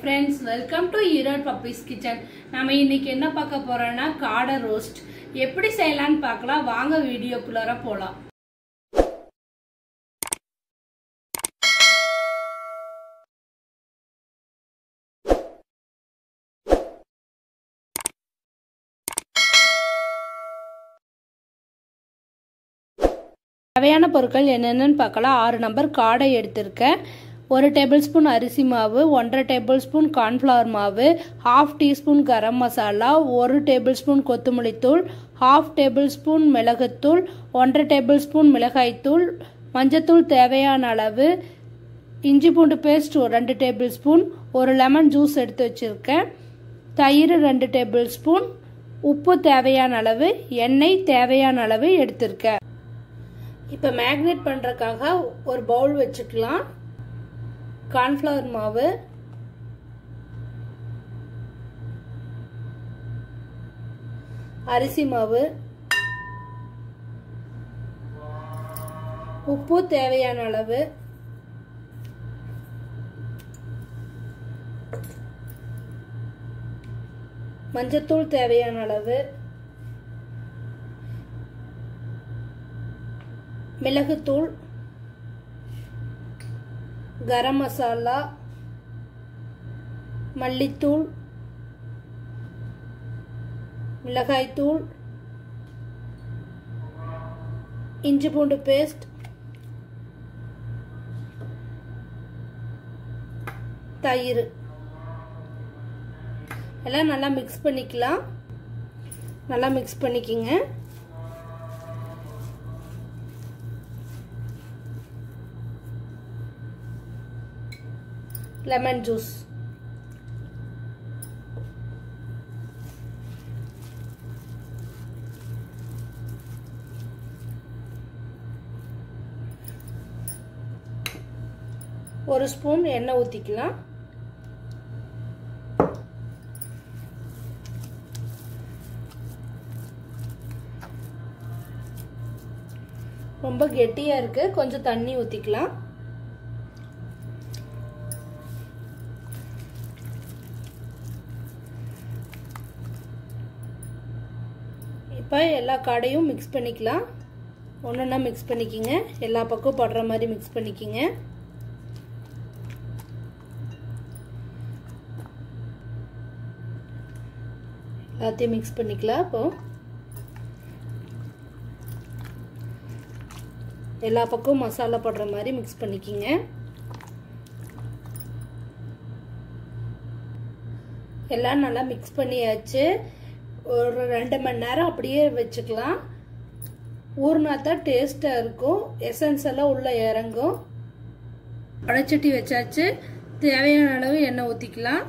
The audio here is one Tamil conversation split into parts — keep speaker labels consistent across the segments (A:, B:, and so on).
A: friends welcome to Erode puppies kitchen நம்ம இன்னைக்கு என்ன பார்க்க போறோம்னா காடை ரோஸ்ட் எப்படி செய்யலாம்னு பார்க்கலாம் வாங்க வீடியோக்குள்ளார போலாம் தேவையான பொருட்கள் என்னென்னு பார்க்கலாம் ஆறு நம்பர் காடை எடுத்திருக்கேன் ஒரு டேபிள் ஸ்பூன் அரிசி மாவு ஒன்றரை டேபிள் ஸ்பூன் கார்ன்ஃப்ளவர் மாவு ஹாஃப் டீஸ்பூன் கரம் மசாலா ஒரு டேபிள் ஸ்பூன் கொத்தமல்லி தூள் ஹாஃப் டேபிள் ஸ்பூன் மிளகுத்தூள் ஒன்றரை டேபிள் ஸ்பூன் மிளகாய்த்தூள் மஞ்சத்தூள் தேவையான அளவு இஞ்சி பூண்டு பேஸ்ட் ஒரு ரெண்டு டேபிள் ஸ்பூன் ஒரு லெமன் ஜூஸ் எடுத்து வச்சுருக்கேன் தயிர் ரெண்டு டேபிள் ஸ்பூன் உப்பு தேவையான அளவு எண்ணெய் தேவையான அளவு எடுத்திருக்கேன் இப்போ மேக்னேட் பண்ணுறதுக்காக ஒரு பவுல் வச்சுக்கலாம் கார்ன்ஃப்ளவர் மாவு அரிசி மாவு உப்பு தேவையான அளவு மஞ்சத்தூள் தேவையான அளவு மிளகுத்தூள் கரம் மசாலா மல்லித்தூள் மிளகாய்த்தூள் இஞ்சி பூண்டு பேஸ்ட் தயிர் எல்லாம் நல்லா மிக்ஸ் பண்ணிக்கலாம் நல்லா மிக்ஸ் பண்ணிக்கிங்க லெமன் ஜூஸ் ஒரு ஸ்பூன் எண்ணெய் ஊற்றிக்கலாம் ரொம்ப கெட்டியாக இருக்குது கொஞ்சம் தண்ணி ஊற்றிக்கலாம் இப்போ எல்லா காடையும் மிக்ஸ் பண்ணிக்கலாம் ஒன்று ஒன்றா மிக்ஸ் பண்ணிக்கிங்க எல்லா பக்கம் படுற மாதிரி மிக்ஸ் பண்ணிக்கிங்க எல்லாத்தையும் மிக்ஸ் பண்ணிக்கலாம் இப்போ எல்லா பக்கமும் மசாலா படுற மாதிரி மிக்ஸ் பண்ணிக்கிங்க எல்லாம் நல்லா மிக்ஸ் பண்ணியாச்சு ஒரு ரெண்டு மணி நேரம் அப்படியே வச்சுக்கலாம் ஊர்னா தான் டேஸ்ட்டாக இருக்கும் எசன்ஸ் எல்லாம் உள்ளே இறங்கும் அடைச்சட்டி வச்சாச்சு தேவையான அளவு எண்ணெய் ஊற்றிக்கலாம்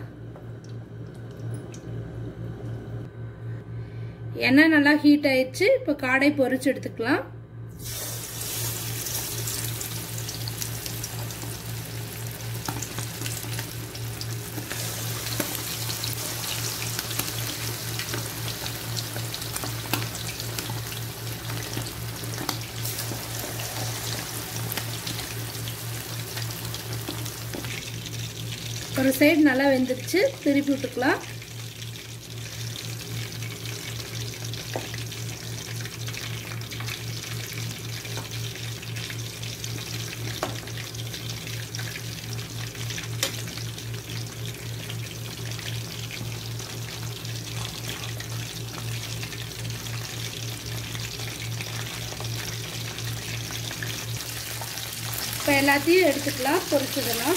A: எண்ணெய் நல்லா ஹீட் ஆயிடுச்சு இப்போ காடை பொரிச்சு எடுத்துக்கலாம் ஒரு சைடு நல்லா வெந்துருச்சு திருப்பி விட்டுக்கலாம் இப்போ எல்லாத்தையும் எடுத்துக்கலாம் பொரிச்சதெல்லாம்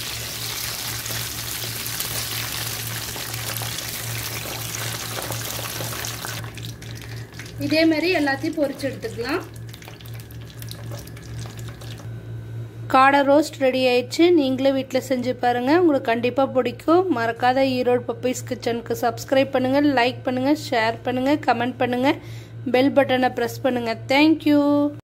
A: இதே மாதிரி எல்லாத்தையும் பொரிச்சு எடுத்துக்கலாம் காடை ரோஸ்ட் ரெடி ஆயிடுச்சு நீங்களும் வீட்டில் செஞ்சு பாருங்கள் உங்களுக்கு கண்டிப்பாக பிடிக்கும் மறக்காத ஈரோடு பப்பீஸ் கிச்சனுக்கு சப்ஸ்கிரைப் பண்ணுங்கள் லைக் பண்ணுங்கள் ஷேர் பண்ணுங்கள் கமெண்ட் பண்ணுங்கள் பெல் பட்டனை ப்ரெஸ் பண்ணுங்கள் தேங்க்யூ